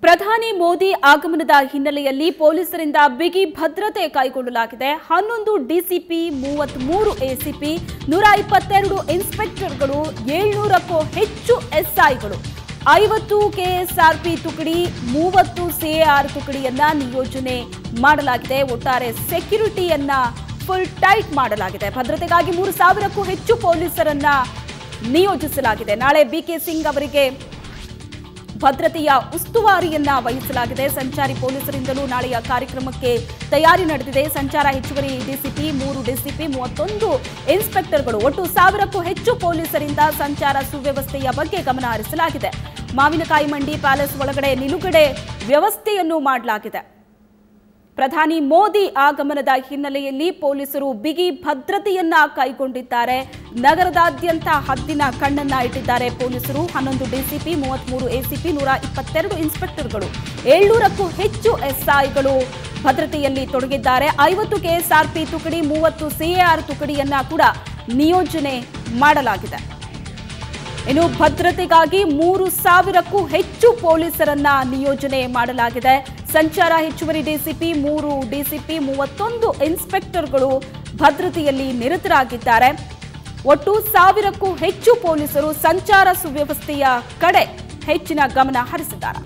ಪ್ರಧಾನಿ ಮೋದಿ ಆಗಮನದ ಹಿನ್ನೆಲೆಯಲ್ಲಿ ಪೊಲೀಸರಿಂದ ಬಿಗಿ ಭದ್ರತೆ ಕೈಗೊಳ್ಳಲಾಗಿದೆ ಹನ್ನೊಂದು ಡಿಸಿಪಿ ಮೂವತ್ಮೂರು ಎಸಿಪಿ ನೂರ ಇಪ್ಪತ್ತೆರಡು ಇನ್ಸ್ಪೆಕ್ಟರ್ಗಳು ಏಳ್ನೂರಕ್ಕೂ ಹೆಚ್ಚು ಎಸ್ಐಗಳು ಐವತ್ತು ಕೆಎಸ್ಆರ್ಪಿ ತುಕಡಿ ಮೂವತ್ತು ಸಿಎಆರ್ ತುಕಡಿಯನ್ನ ನಿಯೋಜನೆ ಮಾಡಲಾಗಿದೆ ಒಟ್ಟಾರೆ ಸೆಕ್ಯುರಿಟಿಯನ್ನ ಫುಲ್ ಟೈಟ್ ಮಾಡಲಾಗಿದೆ ಭದ್ರತೆಗಾಗಿ ಮೂರು ಸಾವಿರಕ್ಕೂ ಹೆಚ್ಚು ಪೊಲೀಸರನ್ನ ನಿಯೋಜಿಸಲಾಗಿದೆ ನಾಳೆ ಬಿಕೆ ಸಿಂಗ್ ಅವರಿಗೆ ಭದ್ರತೆಯ ಉಸ್ತುವಾರಿಯನ್ನ ವಹಿಸಲಾಗಿದೆ ಸಂಚಾರಿ ಪೊಲೀಸರಿಂದಲೂ ನಾಳೆಯ ಕಾರ್ಯಕ್ರಮಕ್ಕೆ ತಯಾರಿ ನಡೆದಿದೆ ಸಂಚಾರ ಹೆಚ್ಚುವರಿ ಡಿಸಿಪಿ ಮೂರು ಡಿಸಿಪಿ ಮೂವತ್ತೊಂದು ಇನ್ಸ್ಪೆಕ್ಟರ್ಗಳು ಒಟ್ಟು ಸಾವಿರಕ್ಕೂ ಹೆಚ್ಚು ಪೊಲೀಸರಿಂದ ಸಂಚಾರ ಸುವ್ಯವಸ್ಥೆಯ ಬಗ್ಗೆ ಗಮನ ಹರಿಸಲಾಗಿದೆ ಮಾವಿನಕಾಯಿ ಮಂಡಿ ಪ್ಯಾಲೇಸ್ ಒಳಗಡೆ ನಿಲುಗಡೆ ವ್ಯವಸ್ಥೆಯನ್ನು ಮಾಡಲಾಗಿದೆ ಪ್ರಧಾನಿ ಮೋದಿ ಆಗಮನದ ಹಿನ್ನೆಲೆಯಲ್ಲಿ ಪೊಲೀಸರು ಬಿಗಿ ಭದ್ರತೆಯನ್ನ ಕೈಗೊಂಡಿದ್ದಾರೆ ನಗರದಾದ್ಯಂತ ಹದ್ದಿನ ಕಣ್ಣನ್ನ ಇಟ್ಟಿದ್ದಾರೆ ಪೊಲೀಸರು ಹನ್ನೊಂದು ಡಿಸಿಪಿ ಮೂವತ್ಮೂರು ಎಸಿಪಿ ನೂರ ಇಪ್ಪತ್ತೆರಡು ಇನ್ಸ್ಪೆಕ್ಟರ್ಗಳು ಏಳ್ನೂರಕ್ಕೂ ಹೆಚ್ಚು ಎಸ್ಐಗಳು ಭದ್ರತೆಯಲ್ಲಿ ತೊಡಗಿದ್ದಾರೆ ಐವತ್ತು ಕೆಎಸ್ಆರ್ಪಿ ತುಕಡಿ ಮೂವತ್ತು ಸಿಎಆರ್ ತುಕಡಿಯನ್ನ ಕೂಡ ನಿಯೋಜನೆ ಮಾಡಲಾಗಿದೆ ಇನ್ನು ಭದ್ರತೆಗಾಗಿ ಮೂರು ಸಾವಿರಕ್ಕೂ ಹೆಚ್ಚು ಪೊಲೀಸರನ್ನ ನಿಯೋಜನೆ ಮಾಡಲಾಗಿದೆ ಸಂಚಾರ ಹೆಚ್ಚುವರಿ ಡಿಸಿಪಿ ಮೂರು ಡಿಸಿಪಿ ಮೂವತ್ತೊಂದು ಇನ್ಸ್ಪೆಕ್ಟರ್ಗಳು ಭದ್ರತೆಯಲ್ಲಿ ನಿರತರಾಗಿದ್ದಾರೆ ಒಟ್ಟು ಸಾವಿರಕ್ಕೂ ಹೆಚ್ಚು ಪೊಲೀಸರು ಸಂಚಾರ ಸುವ್ಯವಸ್ಥೆಯ ಕಡೆ ಹೆಚ್ಚಿನ ಗಮನ ಹರಿಸಿದ್ದಾರೆ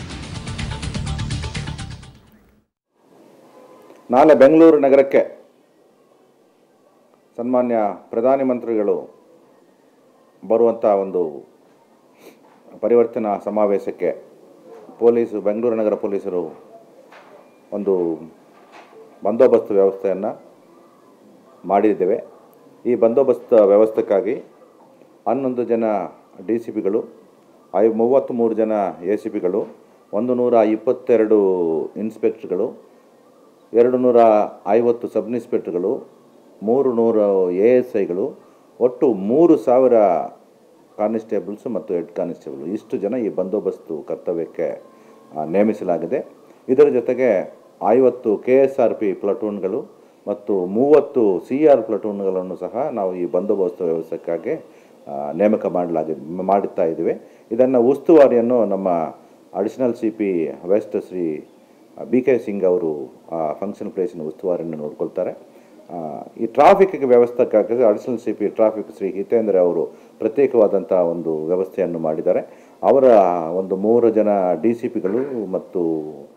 ನಾಳೆ ಬೆಂಗಳೂರು ನಗರಕ್ಕೆ ಸನ್ಮಾನ್ಯ ಪ್ರಧಾನಿ ಮಂತ್ರಿಗಳು ಬರುವಂಥ ಒಂದು ಪರಿವರ್ತನಾ ಸಮಾವೇಶಕ್ಕೆ ಪೊಲೀಸು ಬೆಂಗಳೂರು ನಗರ ಪೊಲೀಸರು ಒಂದು ಬಂದೋಬಸ್ತ್ ವ್ಯವಸ್ಥೆಯನ್ನು ಮಾಡಿದ್ದೇವೆ ಈ ಬಂದೋಬಸ್ತ್ ವ್ಯವಸ್ಥೆಗಾಗಿ ಹನ್ನೊಂದು ಜನ ಡಿ ಸಿ ಪಿಗಳು ಐ ಮೂವತ್ತ್ಮೂರು ಜನ ಎ ಸಿ ಪಿಗಳು ಒಂದು ನೂರ ಇಪ್ಪತ್ತೆರಡು ಇನ್ಸ್ಪೆಕ್ಟರ್ಗಳು ಎರಡು ನೂರ ಐವತ್ತು ಸಬ್ ಇನ್ಸ್ಪೆಕ್ಟರ್ಗಳು ಮೂರು ನೂರು ಎ ಎಸ್ ಐಗಳು ಒಟ್ಟು ಮೂರು ಸಾವಿರ ಕಾನ್ಸ್ಟೇಬಲ್ಸು ಮತ್ತು ಹೆಡ್ ಕಾನ್ಸ್ಟೇಬಲ್ ಇಷ್ಟು ಜನ ಈ ಬಂದೋಬಸ್ತು ಕರ್ತವ್ಯಕ್ಕೆ ಆ, ನೇಮಿಸಲಾಗಿದೆ ಇದರ ಜೊತೆಗೆ ಐವತ್ತು ಕೆ ಎಸ್ ಆರ್ ಪಿ ಪ್ಲಟೂನ್ಗಳು ಮತ್ತು ಮೂವತ್ತು ಸಿ ಆರ್ ಪ್ಲಟೂನ್ಗಳನ್ನು ಸಹ ನಾವು ಈ ಬಂದೋಬಸ್ತ್ ವ್ಯವಸ್ಥೆಗಾಗಿ ಆ, ನೇಮಕ ಮಾಡಲಾಗಿ ಮಾಡುತ್ತಾ ಇದ್ದೀವಿ ಇದನ್ನು ಉಸ್ತುವಾರಿಯನ್ನು ನಮ್ಮ additional C P west Shri B K Singh ಅವರು ಆ ಫಂಕ್ಷನ್ ಪ್ಲೇಸಿನ ಉಸ್ತುವಾರಿಯನ್ನು ನೋಡ್ಕೊಳ್ತಾರೆ ಆ, ಈ ಟ್ರಾಫಿಕ್ಗೆ ವ್ಯವಸ್ಥೆಗಾಗಿ additional C P traffic Shri Hitendra ಅವರು ಪ್ರತ್ಯೇಕವಾದಂಥ ಒಂದು ವ್ಯವಸ್ಥೆಯನ್ನು ಮಾಡಿದ್ದಾರೆ ಅವರ ಒಂದು ಮೂರು ಜನ ಡಿ ಸಿ ಪಿಗಳು ಮತ್ತು